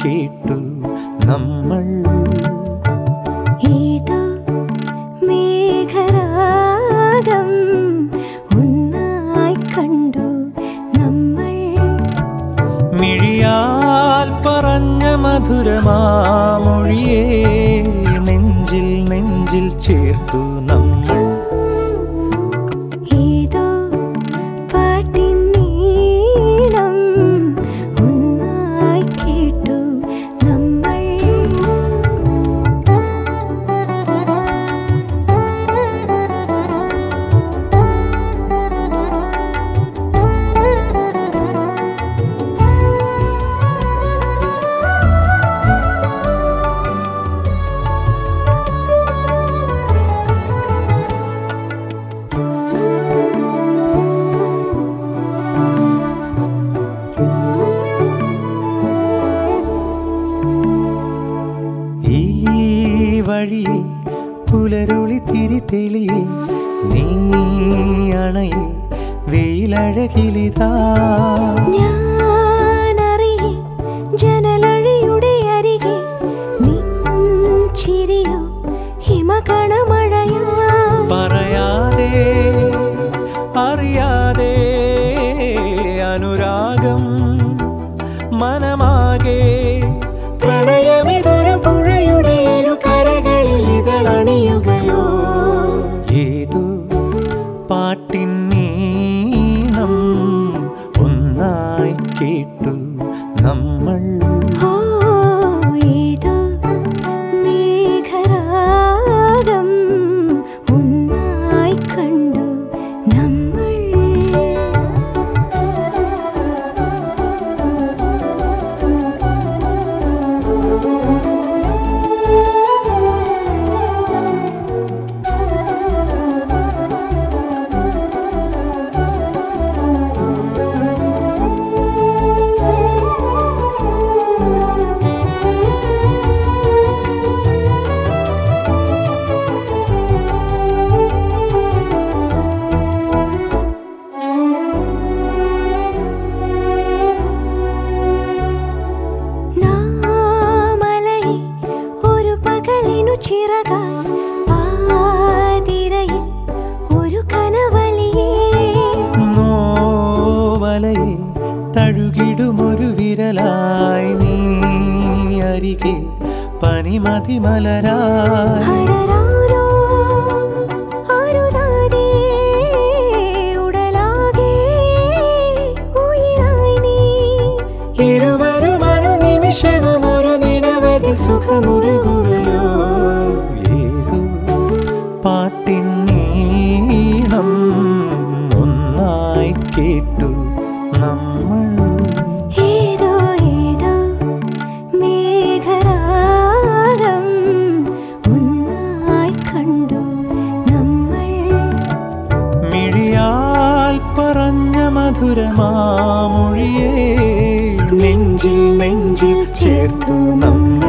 കേട്ടു നമ്മൾ ഏതോ മേഘരാഗം ഒന്നായി കണ്ടു നമ്മൾ മിഴിയാൽ പറഞ്ഞ മധുരമാമൊഴിയേ നെഞ്ചിൽ നെഞ്ചിൽ ചേർത്തു നമ്മൾ ഏതോ പാട്ടിൻ നീളം ഒന്നായി കേട്ടു നമ്മൾ ഈ വഴിയെ പുലരുളി തിരി തെളിയെ നീ അണയെ വെയിലഴകിലിതാ ഞാനറിയെ ജനലഴിയുടെ അരികെ നിൻ ചിരിയോ ഹിമകണമഴയാ പറയാതെ അറിയാതെ അനുരാഗം മനമാകെ പ്രണയമിതൊരു പുഴയുടെ ഇരു കരകളിൽ ഇതളണിയുകയോ ഏതോ പാട്ടിൻ നീണം ഒന്നായി കേട്ടു നമ്മൾ ഓ ഏതോ മേഘരാഗം ഒന്നായി കണ്ടു നമ്മൾ നാമലയിൽ ഒരു പകലിനു ചിറകായി പാതിരയിൽ ഒരു കനവലിയേ നോവലയെ തഴുകിടുമൊരു വിരലായി നീ അരികെ പനിമതി മലരായി അടരാനോ അരുതാതെ ഉടലാകെ ഉയിരായി നീ ഇരുവരും അനുനിമിഷവും ഒരു നിലവതിൽ സുഖമുരുകുകയോ ഏതോ പാട്ടിൻ നീണം ഒന്നായി കേട്ടു നമ്മൾ ഏതോ ഏതോ മേഘരാഗം ഒന്നായി കണ്ടു നമ്മൾ മിഴിയാൽ പറഞ്ഞ മധുരമാമൊഴിയേ നെഞ്ചിൽ നെഞ്ചിൽ ചേർത്തു നമ്മൾ